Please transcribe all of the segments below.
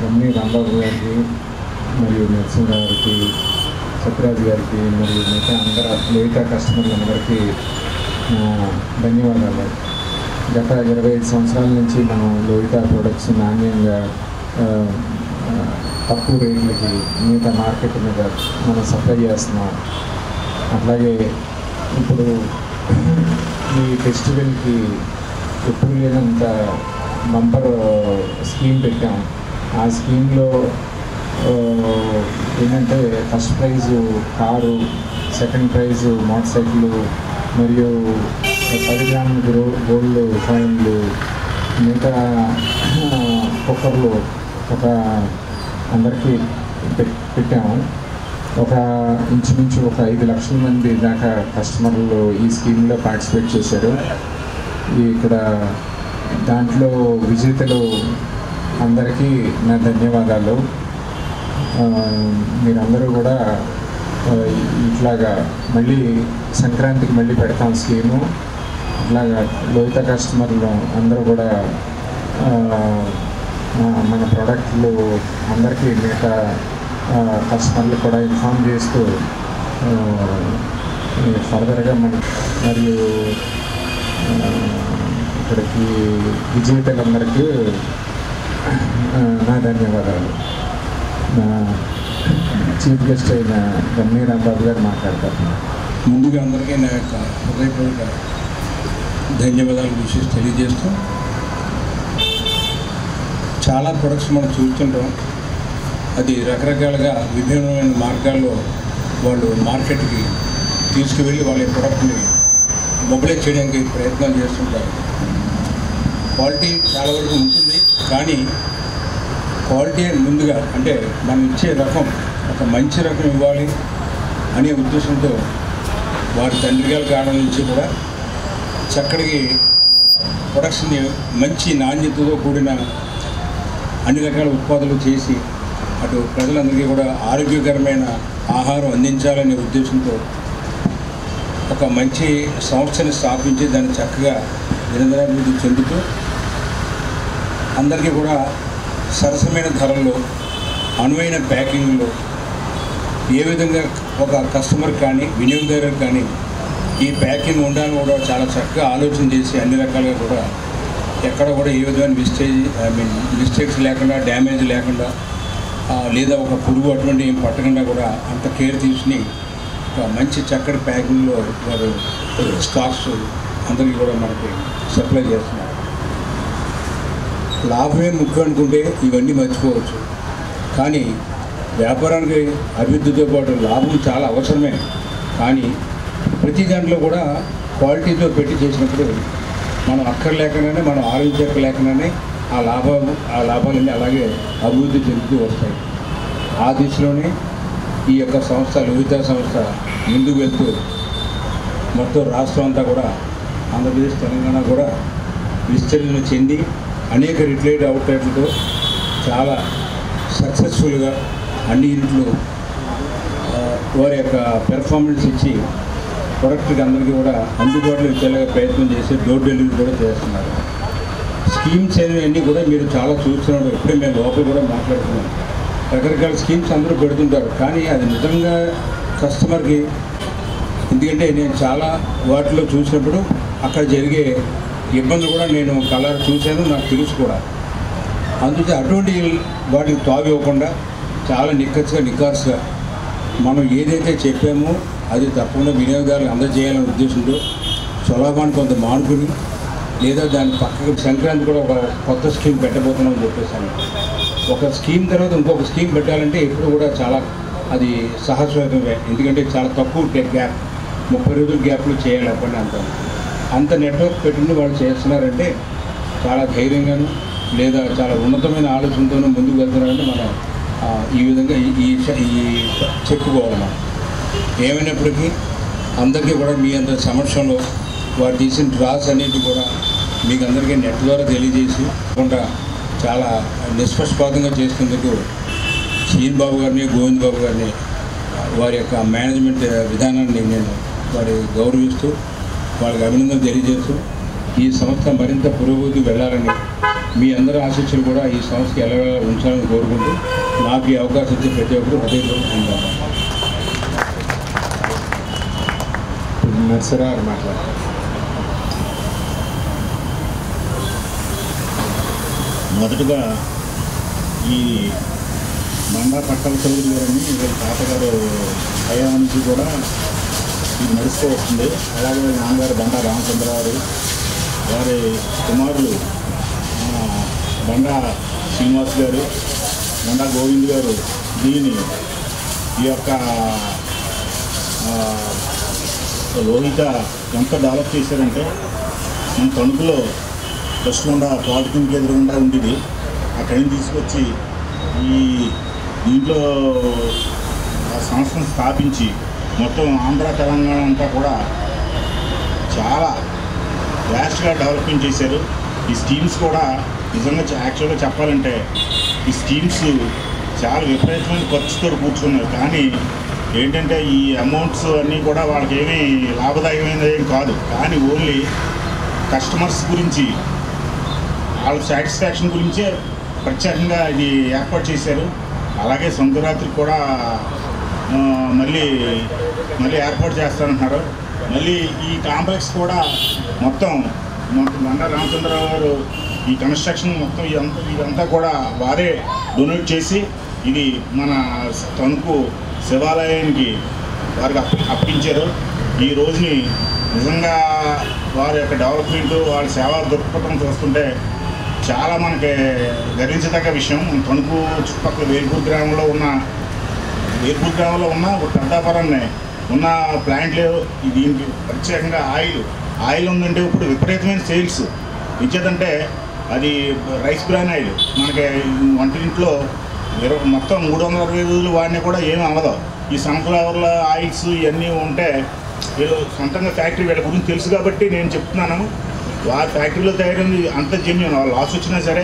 ME Rambabu గారికి మరియు నరసింహ గారికి సత్యరాజు గారికి మరియు మిగతా అందరూ మిగతా కస్టమర్లందరికీ నా ధన్యవాదాలు గత ఇరవై ఐదు సంవత్సరాల నుంచి మనం లోహిత ప్రొడక్ట్స్ నాణ్యంగా ఆ, ఆ, తక్కువ రేట్లకి మిగతా మార్కెట్ మీద మనం సప్లై చేస్తున్నాం అట్లాగే ఇప్పుడు ఈ ఫెస్టివల్కి ఎప్పుడు లేనంత బంపర్ స్కీమ్ పెట్టాం ఆ స్కీమ్లో ఆ, ఏంటంటే first prize car second prize motorcycle మరియు పది గ్రాముల గ్రో గోల్డ్ కాయిన్లు మిగతా ఆ, కుక్కర్లు ఒక అందరికీ పెట్- పెట్టాము ఒక ఇంచుమించు ఒక ఐదు లక్షల మంది దాకా కస్టమర్లు ఈ స్కీమ్లో పార్టిసిపేట్ చేశారు ఈ ఇక్కడ దాంట్లో విజేతలు అందరికీ నా ధన్యవాదాలు ఆ, మీరందరూ కూడా ఆ, ఇట్లాగా మళ్ళీ సంక్రాంతికి మళ్ళీ పెడతాం స్కీము ఇట్లాగా లోహిత కస్టమర్లు అందరూ కూడా ఆ, ఆ, మన ప్రోడక్ట్లు అందరికీ మిగతా ఆ, కస్టమర్లు కూడా ఇన్ఫామ్ చేస్తూ ఆ, ఈ ఫర్దర్గా మన మరియు ఆ, ఇక్కడికి విజేతలందరికీ ఆ, నా ధన్యవాదాలు నా చీఫ్ గెస్ట్ అయిన గమ్నీ రాంబాబు గారు మాట్లాడతారు ముందుగా అందరికీ నా యొక్క హృదయపూర్వక ధన్యవాదాలు విషయం తెలియజేస్తూ చాలా ప్రొడక్ట్స్ మనం చూస్తుంటాం అది రకరకాలుగా విభిన్నమైన మార్గాల్లో వాళ్ళు మార్కెట్కి తీసుకువెళ్ళి వాళ్ళ ప్రొడక్ట్ని మొబిలైజ్ చేయడానికి ప్రయత్నాలు చేస్తుంటారు క్వాలిటీ చాలా వరకు ఉంటుంది కానీ క్వాలిటీ అని ముందుగా అంటే మనం ఇచ్చే రకం ఒక మంచి రకం ఇవ్వాలి అనే ఉద్దేశంతో వారి తండ్రి గారి కాలం నుంచి కూడా చక్కటి ప్రొడక్ట్స్ని మంచి నాణ్యతతో కూడిన అన్ని రకాల ఉత్పాదనలు చేసి అటు ప్రజలందరికీ కూడా ఆరోగ్యకరమైన ఆహారం అందించాలనే ఉద్దేశంతో ఒక మంచి సంస్థని స్థాపించి దాన్ని చక్కగా నిరంతరాభివృద్ధి చెందుతూ అందరికీ కూడా సరసమైన ధరల్లో అనువైన ప్యాకింగ్లో ఏ విధంగా ఒక కస్టమర్ కానీ వినియోగదారులకు కానీ ఈ ప్యాకింగ్ ఉండాలని కూడా చాలా చక్కగా ఆలోచన చేసి అన్ని రకాలుగా కూడా ఎక్కడ కూడా ఏ విధమైన మిస్టేజ్ ఐ మీన్ మిస్టేక్స్ లేకుండా డ్యామేజ్ లేకుండా ఆ, లేదా ఒక పురుగు అటువంటి ఏం పట్టకుండా కూడా అంత కేర్ తీసుకుని ఒక మంచి చక్కటి ప్యాకింగ్లో వారు స్టాక్స్ అందరికీ కూడా మనకి సప్లై చేస్తున్నారు లాభమే ముఖ్యం అనుకుంటే ఇవన్నీ మర్చిపోవచ్చు కానీ వ్యాపారానికి అభివృద్ధితో పాటు లాభం చాలా అవసరమే కానీ ప్రతి దాంట్లో కూడా క్వాలిటీతో పెట్టి చేసినప్పుడు మనం అక్కర్లేకనే మనం ఆలోచించలేకనే ఆ లాభం ఆ లాభాలన్నీ అలాగే అభివృద్ధి చెందుతూ వస్తాయి ఆ దిశలోనే ఈ యొక్క సంస్థ లోహిత సంస్థ ముందుకు వెళ్తూ మొత్తం రాష్ట్రం అంతా కూడా ఆంధ్రప్రదేశ్ తెలంగాణ కూడా విస్తరణ చెంది అనేక రిటైర్డ్ అవుట్లెట్లతో చాలా సక్సెస్ఫుల్గా అన్ని యూనిట్లు ఆ, వారి యొక్క పెర్ఫార్మెన్స్ ఇచ్చి ప్రొడక్ట్కి అందరికీ కూడా అందుబాటులో ఇచ్చేలాగా ప్రయత్నం చేసి డోర్ డెలివరీ కూడా చేస్తున్నారు స్కీమ్స్ అనేవన్నీ కూడా మీరు చాలా చూస్తున్నారు ఇప్పుడే మేము లోపల కూడా మాట్లాడుతున్నాం రకరకాల స్కీమ్స్ అందరూ పెడుతుంటారు కానీ అది నిజంగా కస్టమర్కి ఎందుకంటే నేను చాలా వాటిలో చూసినప్పుడు అక్కడ జరిగే ఇబ్బందులు కూడా నేను కలర్ చూశాను నాకు తెలుసు కూడా అందుకే అటువంటి వాటికి తావి ఇవ్వకుండా చాలా నిక్కచ్చుగా నికార్సుగా మనం ఏదైతే చెప్పామో అది తప్పకుండా వినియోగదారులకు అందజేయాలనే ఉద్దేశంతో సులభాన్ని కొంత మానుకుని లేదా దాని పక్కకు సంక్రాంతి కూడా ఒక కొత్త స్కీమ్ పెట్టబోతున్నామని చెప్పేసాను ఒక స్కీమ్ తర్వాత ఇంకొక స్కీమ్ పెట్టాలంటే ఎప్పుడు కూడా చాలా అది సహజమే ఎందుకంటే చాలా తక్కువ గ్యాప్ ముప్పై రోజుల గ్యాప్లో చేయాలి అప్పటి అంత అంత నెట్వర్క్ పెట్టుకుని వాళ్ళు చేస్తున్నారంటే చాలా ధైర్యంగాను లేదా చాలా ఉన్నతమైన ఆలోచనతోనూ ముందుకు వెళ్తున్నారంటే మనం ఆ, ఈ విధంగా ఈ ఈ చ- ఈ చెప్పుకోవాలి మనం ఏమైనప్పటికీ అందరికీ కూడా మీ అందరి సమక్షంలో వారు తీసిన డ్రాస్ అన్నిటి కూడా మీకు అందరికీ నెట్ ద్వారా తెలియజేసి కాకుండా చాలా నిష్పక్షపాతంగా చేసినందుకు శ్రీన్ బాబు గారిని గోవింద్ బాబు గారిని వారి యొక్క మేనేజ్మెంట్ విధానాన్ని నేను వారి గౌరవిస్తూ వాళ్ళకి అభినందన తెలియజేస్తూ ఈ సంస్థ మరింత పురోగతి వెళ్ళాలని మీ అందరి ఆశీస్సులు కూడా ఈ సంస్థకి ఎలా ఉంచాలని కోరుకుంటూ నాకు ఈ అవకాశం ఇచ్చే ప్రతి ఒక్కరు హృదయపూర్వక ధన్యవాదాలు ఇప్పుడు నర్సరా గారు మాట్లాడతారు మొదటగా ఈ బండా పట్టల చౌదరి గారని వీళ్ళ తాతగారు హయాం నుంచి కూడా ఇది నడుస్తూ వస్తుంది అలాగే వీళ్ళ నాన్నగారు బండా రామచంద్రరావు వారి కుమారులు ఆ, బండా శ్రీనివాస్ గారు బండా గోవింద్ గారు దీని ఈ యొక్క ఆ, లోహిత ఎంత డెవలప్ చేశారంటే మన తణుకులో ఫస్ట్ గుండా పాలిటిక్ ఎదురుగుండా ఉండేది అక్కడి నుంచి తీసుకొచ్చి ఈ దీంట్లో ఆ సంస్థను స్థాపించి మొత్తం ఆంధ్ర తెలంగాణ అంతా కూడా చాలా వ్యాస్ట్గా డెవలప్మెంట్ చేశారు ఈ స్కీమ్స్ కూడా నిజంగా చ- యాక్చువల్గా చెప్పాలంటే ఈ స్కీమ్స్ చాలా విపరీతమైన ఖర్చుతో కూర్చున్నారు కానీ ఏంటంటే ఈ అమౌంట్స్ అన్నీ కూడా వాళ్ళకి ఏమీ లాభదాయకమైనది ఏం కాదు కానీ ఓన్లీ కస్టమర్స్ గురించి వాళ్ళ సాటిస్ఫాక్షన్ గురించే ప్రత్యేకంగా ఇది ఏర్పాటు చేశారు అలాగే సంక్రాంతికి కూడా ఆ, మళ్ళీ మళ్ళీ ఏర్పాటు చేస్తారంటున్నారు మళ్ళీ ఈ కాంప్లెక్స్ కూడా మొత్తం మొత్తం బండా రామచంద్రరావు గారు ఈ కన్స్ట్రక్షన్ మొత్తం ఇదంతా ఇదంతా కూడా వారే డొనేట్ చేసి ఇది మన తణుకు శివాలయానికి వారికి అప్ప అప్పించారు ఈ రోజుని నిజంగా వారి యొక్క డెవలప్మెంట్ వారి సేవా దృక్పథం చూస్తుంటే చాలా మనకి గర్వించదగ్గ విషయం మన తణుకు చుట్టుపక్కల వేల్పూర్ గ్రామంలో ఉన్న వేల్పూర్ గ్రామంలో ఉన్న ఒక పెద్దాపురాన్ని ఉన్న ప్లాంట్లు ఈ దీనికి ప్రత్యేకంగా ఆయిల్ ఆయిల్ ఉందంటే ఇప్పుడు విపరీతమైన సేల్స్ ఇచ్చేదంటే అది రైస్ బ్రాన్ ఆయిల్ మనకి వంటింట్లో ఇరవై మొత్తం మూడు వందల అరవై రోజులు వాడినా కూడా ఏమీ అవ్వదు ఈ సన్ఫ్లవర్ల ఆయిల్స్ ఇవన్నీ ఉంటే వీళ్ళు సొంతంగా ఫ్యాక్టరీ వీళ్ళ గురించి తెలుసు కాబట్టి నేను చెప్తున్నాను వారి ఫ్యాక్టరీలో తయారైంది అంత జెన్యున్ వాళ్ళు లాస్ వచ్చినా సరే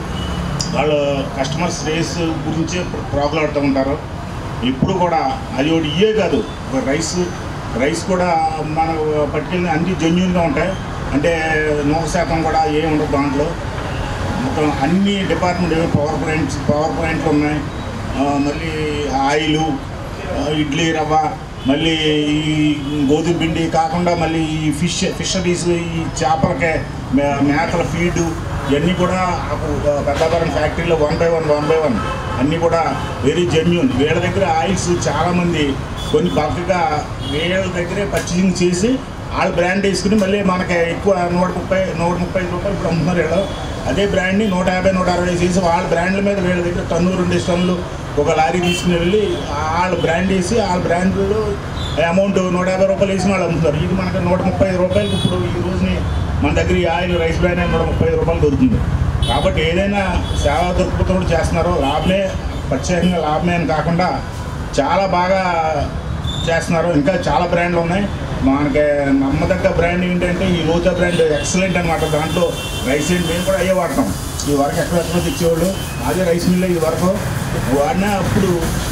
వాళ్ళు కస్టమర్స్ రేస్ గురించే ప్రాకులాడుతూ ఉంటారు ఇప్పుడు కూడా అది ఒకటి ఇయే కాదు ఒక రైస్ రైస్ కూడా మన పట్టుకెళ్ళిన అన్ని జెన్యున్గా ఉంటాయి అంటే నూరు శాతం కూడా ఏమి ఉండదు దాంట్లో మొత్తం అన్ని డిపార్ట్మెంట్ పవర్ ప్లాంట్స్ పవర్ ప్లాంట్లు ఉన్నాయి ఆ, మళ్ళీ ఆయిలు ఆ, ఇడ్లీ రవ్వ మళ్ళీ ఈ గోధుమ పిండి కాకుండా మళ్ళీ ఈ ఫిష్ ఫిషరీస్ ఈ చేపలకి మే- మేకల ఫీడు ఇవన్నీ కూడా ఆ పెద్దాపురం ఫ్యాక్టరీలో one by one one by one అన్నీ కూడా వెరీ జెన్యున్ వీళ్ళ దగ్గర ఆయిల్స్ చాలామంది కొన్ని బల్క్గా వీళ్ళ దగ్గరే పర్చేసింగ్ చేసి వాళ్ళ బ్రాండ్ వేసుకుని మళ్ళీ మనకి ఎక్కువ నూట ముప్పై నూట ముప్పై ఐదు రూపాయలు ఇప్పుడు అమ్ముతున్నారు వీళ్ళు అదే బ్రాండ్ని నూట యాభై నూట అరవై చేసి వాళ్ళ బ్రాండ్ల మీద వీళ్ళ దగ్గర టన్ను రెండు టన్నులు ఒక లారీ తీసుకుని వెళ్ళి వాళ్ళ బ్రాండ్ వేసి వాళ్ళ బ్రాండ్లో అమౌంట్ నూట యాభై రూపాయలు వేసి వాళ్ళు అమ్ముతారు ఇది మనకి నూట ముప్పై ఐదు రూపాయలకి ఇప్పుడు ఈ రోజుని మన దగ్గర ఈ ఆయిల్ రైస్ బ్రాండ్ నూట ముప్పై ఐదు రూపాయలు దొరుకుతుంది కాబట్టి ఏదైనా సేవా దృక్పథం చేస్తున్నారో లాభమే ప్రత్యేకంగా లాభమే అని కాకుండా చాలా బాగా చేస్తున్నారు ఇంకా చాలా బ్రాండ్లు ఉన్నాయి మనకి నమ్మదగ్గ బ్రాండ్ ఏంటంటే ఈ లోచా బ్రాండ్ ఎక్సలెంట్ అనమాట దాంట్లో రైస్ అండ్ మేము కూడా అయ్యే వాడతాం ఈ వరకు ఎక్కడ ఎక్కడ తెచ్చేవాళ్ళు అదే రైస్ మిల్ ఈ వరకు వాడినా అప్పుడు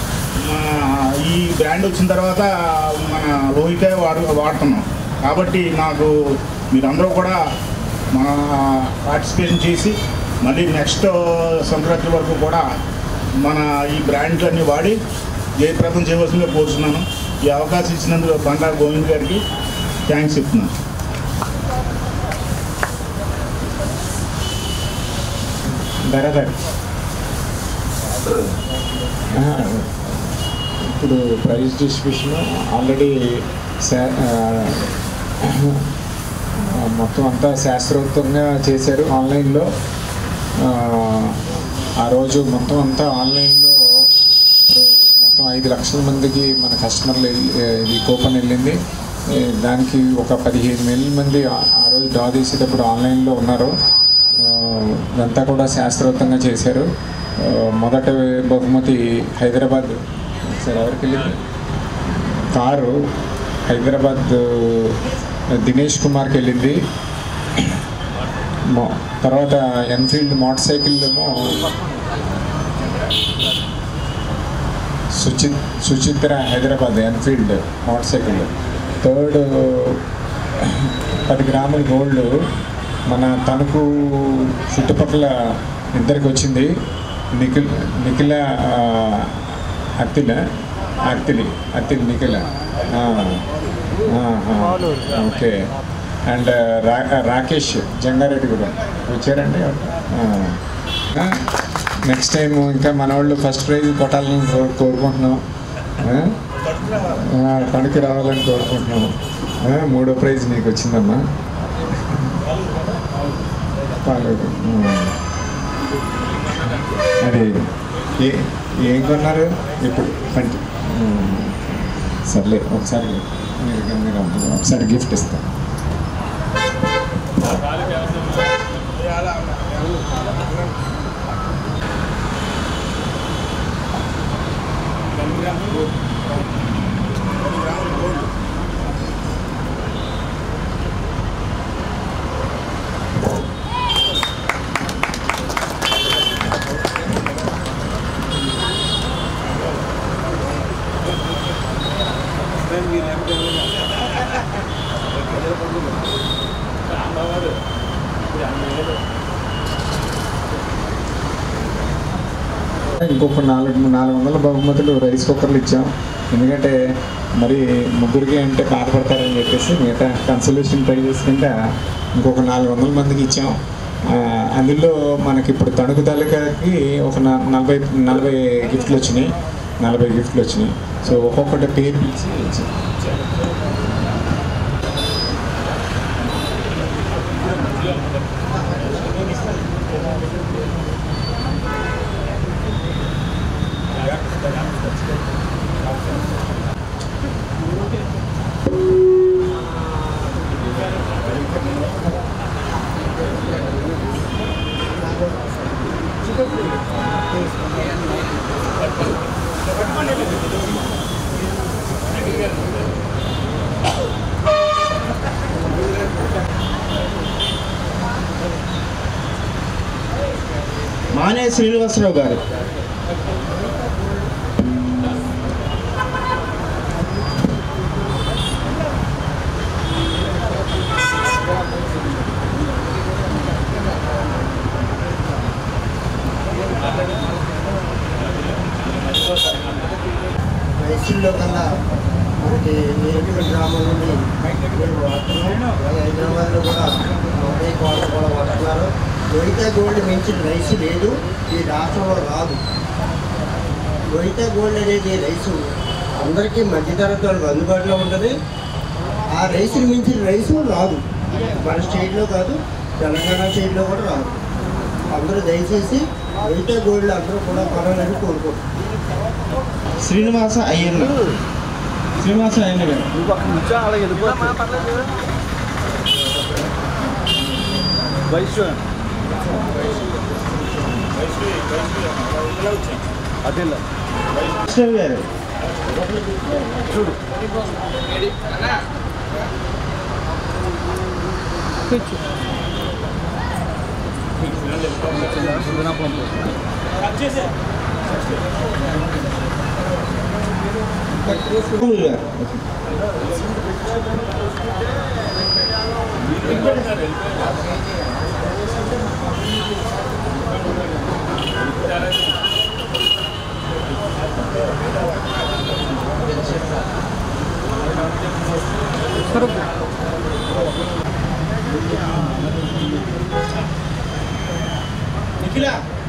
ఆ, ఈ బ్రాండ్ వచ్చిన తర్వాత మన లోహితే వాడు వాడుతున్నాం కాబట్టి నాకు మీరందరూ కూడా మన పార్టిసిపేషన్ చేసి మళ్ళీ నెక్స్ట్ సంక్రాంతి వరకు కూడా మన ఈ బ్రాండ్లన్నీ వాడి జయప్రదం చేయవలసిందిగా కోరుతున్నాను ఈ అవకాశం ఇచ్చినందుకు బండా గోవింద్ గారికి థ్యాంక్స్ చెప్తున్నాను ధరధర్ ఆ, ఇప్పుడు ప్రైజ్ డిస్ట్రిబ్యూషన్ ఆల్రెడీ శా- ఆ, మొత్తం అంతా శాస్త్రోక్తంగా చేశారు ఆన్లైన్లో ఆ, ఆ రోజు మొత్తం అంతా ఆన్లైన్లో ఇప్పుడు మొత్తం ఐదు లక్షల మందికి మన కస్టమర్లు వెళ్ళి- ఇది కూపన్ వెళ్ళింది ఏ, దానికి ఒక పదిహేను వేల మంది ఆ- ఆ రోజు డ్రా తీసేటప్పుడు ఆన్లైన్లో ఉన్నారు ఆ, ఇదంతా కూడా శాస్త్రోక్తంగా చేశారు ఆ, మొదట బహుమతి హైదరాబాద్ సార్ ఎవరికి వెళ్ళింది కారు హైదరాబాద్ దినేష్ కుమార్కి వెళ్ళింది మో- తర్వాత ఎన్ఫీల్డ్ మోటార్ సైకిల్ ఏమో Suchi Suchitra Hyderabad Enfield motorcycle third పది గ్రాముల గోల్డ్ మన తణుకు చుట్టుపక్కల ఇద్దరికి వచ్చింది నిఖిల్ నిఖిల ఆ, అత్తిల అత్తిలి అత్తిలి నిఖిల ఆ, ఆ, ఆ, ఓకే అండ్ రా రాకేష్ జంగారెడ్డి కూడా వచ్చారండి నెక్స్ట్ టైం ఇంకా మన వాళ్ళు ఫస్ట్ ప్రైజ్ కొట్టాలని కో- కోరుకుంటున్నాం ఆ? ఆ, తణుకు రావాలని కోరుకుంటున్నాం ఆ, మూడో ప్రైజ్ నీకు వచ్చిందమ్మా పాలేదు ఆ. అది ఏ ఏం కొన్నారు ఇప్పుడు పంటి ఉమ్. సర్లే ఒకసారి మీరు మీరు ఒకసారి గిఫ్ట్ ఇస్తాను ఇంకొక నాలుగు నాలుగు వందల బహుమతులు రైస్ కుక్కర్లు ఇచ్చాం ఎందుకంటే మరి ముగ్గురికి అంటే బాధపడతారని చెప్పేసి మిగతా కన్సల్యూషన్ ప్రైజెస్ కింద ఇంకొక నాలుగు వందల మందికి ఇచ్చాం ఆ, అందులో మనకి ఇప్పుడు తణుకు తాలూకాకి ఒక న- నలభై నలభై గిఫ్ట్లు వచ్చినాయి నలభై గిఫ్ట్లు వచ్చినాయి సో ఒక్కొక్కటి పేరు పిలిచి ఇచ్చాం మానే శ్రీనివాసరావు గారు రైతుల్లో కన్నా మనకి నేర్పిన గ్రామం నుండి మేము వాడుతున్నాం అలాగే హైదరాబాద్లో కూడా మొబై వాళ్ళు కూడా వాడుతున్నారు లోహిత గోల్డ్ మించిన రైస్ లేదు ఈ రాష్ట్రంలో రాదు లోహిత గోల్డ్ అనేది రైసు అందరికీ మధ్యతరగతి వాళ్ళకి అందుబాటులో ఉంటుంది ఆ రైస్ని మించిన రైసు రాదు మన స్టేట్లో కాదు తెలంగాణ స్టేట్లో కూడా రాదు అందరూ దయచేసి లోహిత గోల్డ్ అందరూ కూడా కొనాలని కోరుకుంటున్నాం శ్రీనివాస అయ్యన్న శ్రీనివాస అయ్యన్న గారు Vaishnavi garu Ramulu garu Nikhila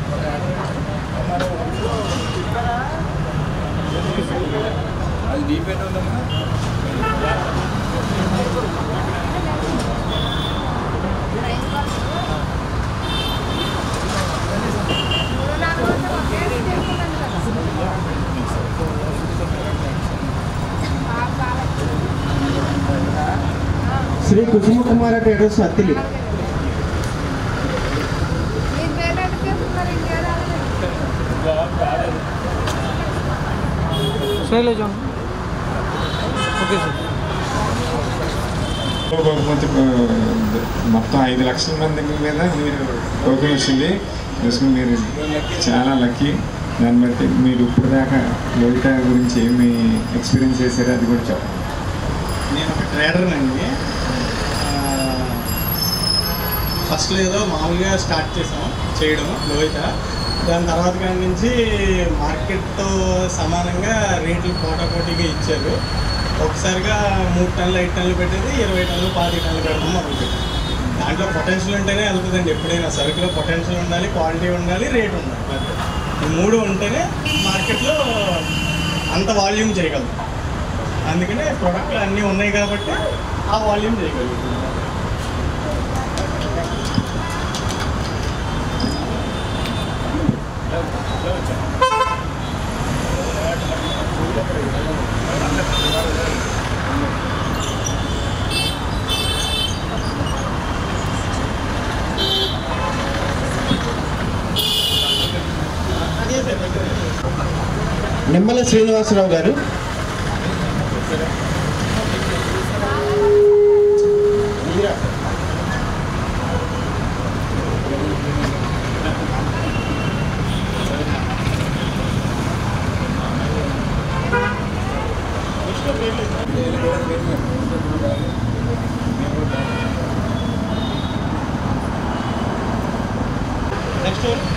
Sri Kusuma Kumara traders Attili Sailaja okay sir బహుమతి ఆ, మొత్తం ఐదు లక్షల మంది మీద మీరు టోకెన్ వచ్చింది చూసుకుని మీరు చాలా లక్కీ దాన్ని బట్టి మీరు ఇప్పుడు దాకా లోహిత గురించి ఏమి ఎక్స్పీరియన్స్ చేశారో అది కూడా చెప్పండి నేను ఒక ట్రేడర్ అండి ఫస్ట్లో ఏదో మామూలుగా స్టార్ట్ చేసాం చేయడం లోహిత దాని తర్వాత కాడి నుంచి మార్కెట్తో సమానంగా రేట్లు పోటాపోటీగా ఇచ్చారు ఒకసారిగా మూడు టన్నులు ఐదు టన్నులు పెట్టేది ఇరవై టన్నులు పాతి టన్నులు పెడతాం మొదలుపెట్టాం దాంట్లో పొటెన్షియల్ ఉంటేనే వెళ్తుందండి ఎప్పుడైనా సరుకులో పొటెన్షియల్ ఉండాలి క్వాలిటీ ఉండాలి రేట్ ఉండాలి అంతే. ఈ మూడు ఉంటేనే మార్కెట్లో అంత వాల్యూమ్ చేయగలం అందుకనే ప్రొడక్ట్లు అన్నీ ఉన్నాయి కాబట్టి ఆ వాల్యూమ్ చేయగలుగుతుంది నిమ్మల శ్రీనివాసరావు గారు నెక్స్ట్